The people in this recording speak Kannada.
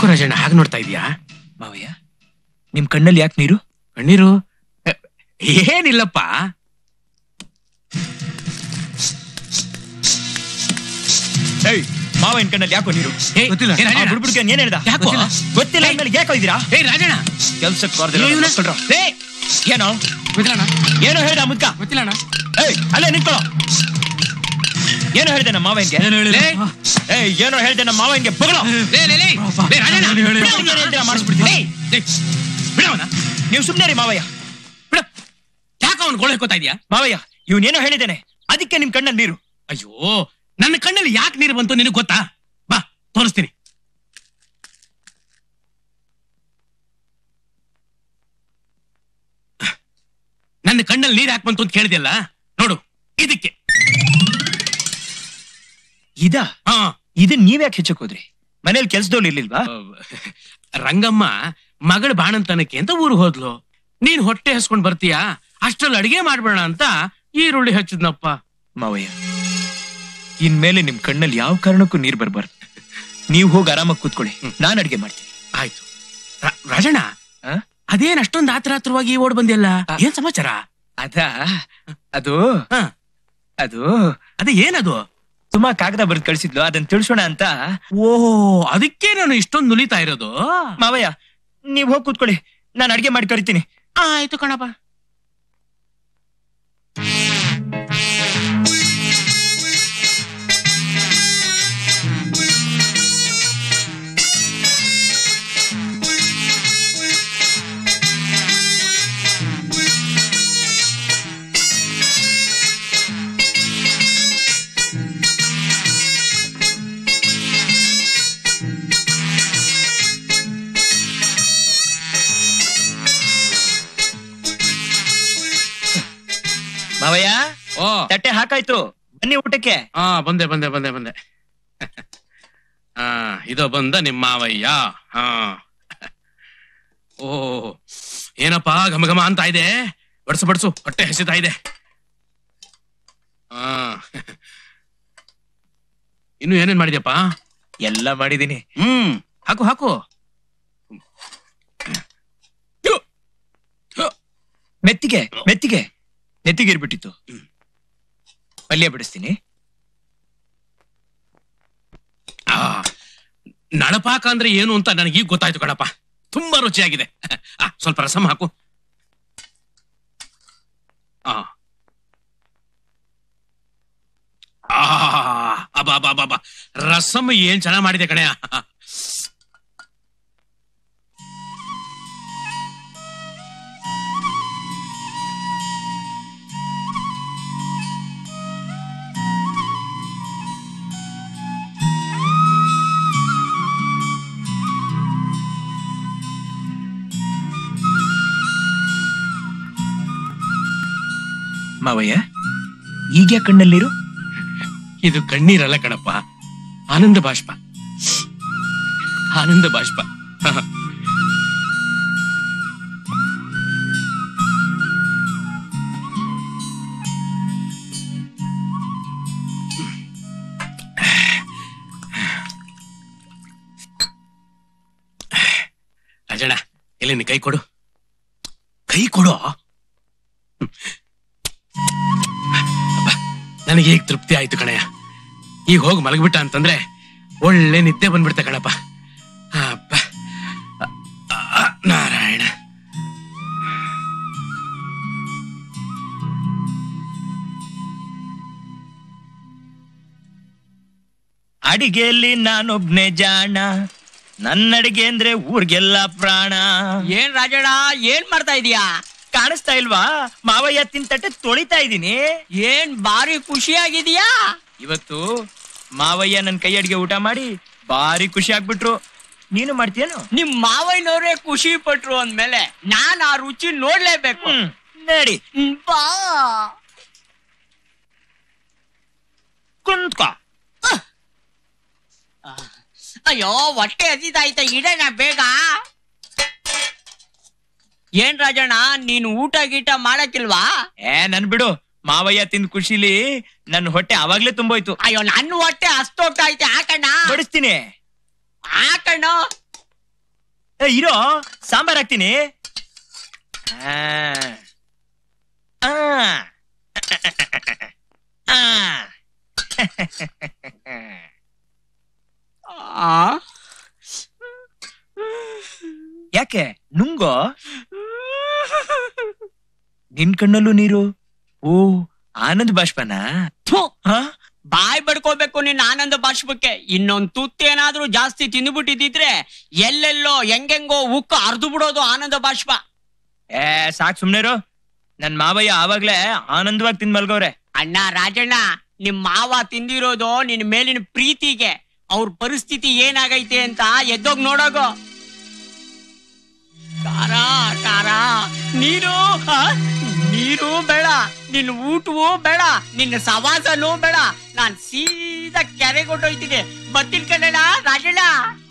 ಯಾಕೋ ರಾಜಣ್ಣ ಹಾಗೆ ನೋಡ್ತಾ ಇದೀಯಾ ಮಾವಯ್ಯ ನಿಮ್ ಕಣ್ಣಲ್ಲಿ ಯಾಕೆ ನೀರು ಕಣ್ಣೀರು ಅ, ಏನಿಲ್ಲಪ್ಪ ಏಯ್ ಮಾವಯ್ಯನ ಕಣ್ಣಲ್ಲಿ ಯಾಕೋ ನೀರು ಏಯ್, ಗೊತ್ತಿಲ್ಲ. ಏ ರಾಜಣ್ಣ, ಬುಡ್ಬುಡ್ಗೆ ಏನ್ ಹೇಳ್ದ ಯಾಕೋ? ಗೊತ್ತಿಲ್ಲ. ಗೊತ್ತಿಲ್ಲ ಅಂದ್ಮೇಲೆ ಯಾಕೋ ಇದ್ದೀರಾ ಏಯ್ ರಾಜಣ್ಣ ಕೆಲ್ಸಕ್ಕೆ ಏ, ಇವ್ನ- ಬಾರ್ದಿರ ಏನೋ ಗೊತ್ತಿಲ್ಲಣ್ಣ ಏನೋ ಹೇಳ್ದ ಮುದ್ಕ ಗೊತ್ತಿಲ್ಲಣ್ಣ ಏಯ್ ಅಲ್ಲೇ ನಿಂತ್ಕೊಳ್ಳೋ ಏನೋ ಹೇಳ್ದೆ ನಮ್ಮ ಮಾವಯ್ಯನ್ಗೆ ಏನು ಹೇಳಿಲ್ಲ ಲೇ. ಏಯ್ ಏನೋ ಹೇಳ್ದೆ ನಮ್ಮ ಮಾವಯ್ಯನ್ಗೆ ಬಗಳೋ ಲೇ, ಲೇ, ಲೇ. ಲೇ, ರಾಜಣ್ಣ, ಹೇಳಿ, ಹೇಳಿ. ಬಿಡು ಅವ್ನ. ಏನ್ ಹೇಳ್ತೀರಾ ಮಾಡಿಸ್ಬಿಡ್ತೀನಿ. ಏಯ್, ಲೇ, ಬಿಡು ಅವ್ನ. ನೀವು ಸುಮ್ನೆ ರೀ ಮಾವಯ್ಯ ಬಿಡು. ಯಾಕೆ ಅವ್ನು ಗೋಳೆ ಹಾಕೋತಾ ಇದೀಯಾ ಮಾವಯ್ಯ ಇವನೇನೋ ಹೇಳಿದ್ದೇನೆ ಅದಕ್ಕೆ ನಿಮ್ ಕಣ್ಣಲ್ಲಿ ನೀರು ಅಯ್ಯೋ ನನ್ನ ಕಣ್ಣಲ್ಲಿ ಯಾಕೆ ನೀರು ಬಂತು ನಿನಗೆ ಗೊತ್ತಾ ಬಾ ತೋರಿಸ್ತೀನಿ ನನ್ನ ಕಣ್ಣಲ್ಲಿ ನೀರು ಯಾಕೆ ಬಂತು ಅಂತ ಕೇಳಿದೆಯಲ್ಲ ನೋಡು ಇದಕ್ಕೆ ಇದ ಹಾ ಇದನ್ ನೀವ್ಯಾಕೆ ಹೆಚ್ಚಕ್ ಹೋದ್ರಿ ಮನೇಲಿ ಕೆಲ್ಸದವ್ರು ಇರ್ಲಿಲ್ವಾ ರಂಗಮ್ಮ ಮಗಳ ಬಾಣಂತನಕ್ಕೆ ಅಂತ ಊರಿಗೆ ಹೋದ್ಲು ನೀನ್ ಹೊಟ್ಟೆ ಹಸ್ಕೊಂಡ್ ಬರ್ತೀಯಾ ಅಷ್ಟ್ರಲ್ಲಿ ಅಡಿಗೆ ಮಾಡ್ಬೇಡ ಅಂತ ಈರುಳ್ಳಿ ಹಚ್ಚಿದ್ನಪ್ಪ ಮಾವಯ್ಯ ಇನ್ಮೇಲೆ ನಿಮ್ ಕಣ್ಣಲ್ಲಿ ಯಾವ ಕಾರಣಕ್ಕೂ ನೀರ್ ಬರ್ಬಾರ್ದು ನೀವ್ ಹೋಗಿ ಆರಾಮಾಗಿ ಕೂತ್ಕೊಳ್ಳಿ ನಾನ್ ಅಡ್ಗೆ ಮಾಡ್ತೀನಿ ಆಯ್ತು ರ- ರಾಜಣ್ಣ ಆ? ಅದೇನ್ ಅಷ್ಟೊಂದು ಆತರಾತ್ರವಾಗಿ ಓಡ್ ಬಂದಿಯಲ್ಲ ಆ. ಏನ್ ಸಮಾಚಾರ ಅದ ಅದು ಹ. ಅದು ಅದೇ ಏನದು ಸುಮಾ ಕಾಗದ ಬರ್ದ್ ಕಳ್ಸಿದ್ಲು ಅದನ್ನ ತಿಳಿಸೋಣ ಅಂತ ಓಹೋ ಅದಕ್ಕೆ ನಾನು ಇಷ್ಟೊಂದು ನುಲಿತಾ ಇರೋದು ಮಾವಯ್ಯ ನೀವ್ ಹೋಗಿ ಕೂತ್ಕೊಳ್ಳಿ ನಾನು ಅಡ್ಗೆ ಮಾಡಿ ಕರಿತೀನಿ ಆಯ್ತು ಕಣಪ್ಪ ಮಾವಯ್ಯ ಓ ತಟ್ಟೆ ಹಾಕಾಯ್ತು ಬನ್ನಿ ಊಟಕ್ಕೆ ಹಾ ಬಂದೆ ಬಂದೆ ಬಂದೆ ಬಂದೆ ಹಾ ಇದು ಬಂದ ನಿಮ್ಮ ಮಾವಯ್ಯ ಹಾ ಓ ಏನಪ್ಪ ಘಮ ಘಮ ಅಂತ ಇದೆ ಬಡ್ಸು ಬಡ್ಸು ಹೊಟ್ಟೆ ಹಸಿತಾ ಇದೆ ಹಾ ಇನ್ನು ಏನೇನ್ ಮಾಡಿದ್ಯಪ್ಪ ಎಲ್ಲ ಮಾಡಿದೀನಿ ಹ್ಮ್ ಹಾಕು ಹಾಕು ಮೆತ್ತಿಗೆ ಮೆತ್ತಿಗೆ ನೆತ್ತಿಗೆ ಇರ್ಬಿಟ್ಟಿತ್ತು ಪಲ್ಯ ಬಿಡಿಸ್ತೀನಿ ಆ, ನಳಪಾಕ ಅಂದ್ರೆ ಏನು ಅಂತ ನನಗೆ ಈಗ ಗೊತ್ತಾಯ್ತು ಕಣಪ್ಪ ತುಂಬಾ ರುಚಿಯಾಗಿದೆ ಆ, ಸ್ವಲ್ಪ ರಸಂ ಹಾಕು ಆ. ಆ, ಅಬ್ಬಾ, ಅಬ್ಬಾ, ಅಬ್ಬಾ, ಅಬ್ಬಾ. ರಸಂ ಏನ್ ಚೆನ್ನಾಗ್ ಮಾಡಿದೆ ಕಣಯ್ಯ ಮಾವಯ್ಯ ಈಗ ಕಣ್ಣಲ್ಲಿರು ಇದು ಕಣ್ಣೀರಲ್ಲ ಕಣಪ್ಪ ಆನಂದ ಬಾಷ್ಪ ಆನಂದ ಬಾಷ್ಪ ರಾಜಣ್ಣ ಇಲ್ಲಿ ನೀ ಕೈ ಕೊಡು ಕೈ ಕೊಡು ಅಬ್ಬಾ, ನನಗೆ ಈಗ ತೃಪ್ತಿ ಆಯ್ತು ಕಣಯ್ಯ ಈಗ ಹೋಗಿ ಮಲಗ್ಬಿಟ್ಟ ಅಂತಂದ್ರೆ ಒಳ್ಳೆ ನಿದ್ದೆ ಬಂದ್ಬಿಡ್ತೆ ಕಣಪ್ಪ ಅಬ್ಬ ಅ- ಅ- ನಾರಾಯಣ ಅಡಿಗೆಯಲ್ಲಿ ನಾನೊಬ್ನೇ ಜಾಣ ನನ್ನ ಅಡಿಗೆ ಅಂದ್ರೆ ಊರ್ಗೆಲ್ಲ ಪ್ರಾಣ ಏನ್ ರಾಜಣ್ಣ ಏನ್ ಮಾಡ್ತಾ ಇದೀಯಾ ಕಾಣಿಸ್ತಾ ಇಲ್ವಾ ಮಾವಯ್ಯ ತಿನ್ ತಟ್ಟೆ ತೊಳಿತಾ ಇದ್ದೀನಿ ಏನ್ ಬಾರಿ ಖುಷಿಯಾಗಿದೀಯಾ ಇವತ್ತು ಮಾವಯ್ಯ ನನ್ ಕೈ ಅಡಿಗೆ ಊಟ ಮಾಡಿ ಭಾರಿ ಖುಷಿ ಆಗ್ಬಿಟ್ರು ನೀನು ಮಾಡ್ತೀಯೇನು ನಿಮ್ ಮಾವಯ್ಯನವ್ರೆ ಖುಷಿ ಪಟ್ರು ಅಂದ್ಮೇಲೆ ನಾನ್ ಆ ರುಚಿ ನೋಡ್ಲೇಬೇಕು ಹ್ಮ್ ನಡಿ ಹ್ಮ್, ಬಾ ಕುಂತ್ಕೋ ಅಯ್ಯೋ ಹೊಟ್ಟೆ ಹಸಿದಾಯ್ತ ಇಡೋಣ ಬೇಗ ಏನ್ ರಾಜಣ್ಣ ನೀನು ಊಟ ಗೀಟ ಮಾಡಕ್ಕಿಲ್ವಾ ಏ ನನ್ ಬಿಡು ಮಾವಯ್ಯ ತಿಂದ್ ಖುಷಿಲಿ ನನ್ನ ಹೊಟ್ಟೆ ಅವಾಗ್ಲೇ ತುಂಬೋಯ್ತು ಅಯ್ಯೋ ನನ್ನ ಹೊಟ್ಟೆ ಹಸ್ತೋಗ್ತೈತೆ ಹಾಕಣ್ಣ ಬಡಿಸ್ತೀನಿ ಹಾಕಣ್ಣ ಏ ಇರೋ ಸಾಂಬಾರ್ ಹಾಕ್ತೀನಿ ಆ. ಆ. ಆ. ಆ ಯಾಕೆ ನುಂಗೋ ನಿನ್ ಕಣ್ಣಲ್ಲೂ ನೀರು ಓ ಆನಂದ್ ಬಾಷ್ಪನಾ ಥು, ಹಾ ಬಾಯ್ ಬಡ್ಕೋಬೇಕು ನಿನ್ನ ಆನಂದ ಬಾಷ್ಪಕ್ಕೆ ಇನ್ನೊಂದ್ ತುತ್ತೇನಾದ್ರೂ ಜಾಸ್ತಿ ತಿಂದ್ಬಿಟ್ಟಿದ್ರೆ ಎಲ್ಲೆಲ್ಲೋ ಹೆಂಗೆಂಗೋ ಉಕ್ಕ ಅರ್ದು ಬಿಡೋದು ಆನಂದ ಬಾಷ್ಪ ಏ ಸಾಕ್ ಸುಮ್ನೆರು ನನ್ ಮಾವಯ್ಯ ಆವಾಗ್ಲೇ ಆನಂದವಾಗಿ ತಿಂದ್ ಮಲ್ಗವ್ರೆ ಅಣ್ಣ ರಾಜಣ್ಣ ನಿಮ್ ಮಾವ ತಿಂದಿರೋದು ನಿನ್ ಮೇಲಿನ ಪ್ರೀತಿಗೆ ಅವ್ರ ಪರಿಸ್ಥಿತಿ ಏನಾಗೈತೆ ಅಂತ ಎದ್ದೋಗ್ ನೋಡೋಗೋ ಖಾರ ಖಾರ ನೀರು ಆ? ನೀರು ಬೇಡ ನಿನ್ನ ಊಟವೂ ಬೇಡ ನಿನ್ನ ಸವಾಸನೂ ಬೇಡ ನಾನ್ ಸೀದಾ ಕೆರೆಗೆ ಹೊಟ್ಟೋಯ್ತೀನಿ ಬರ್ತೀನಿ ಕಣಣ್ಣ ರಾಜಣ್ಣ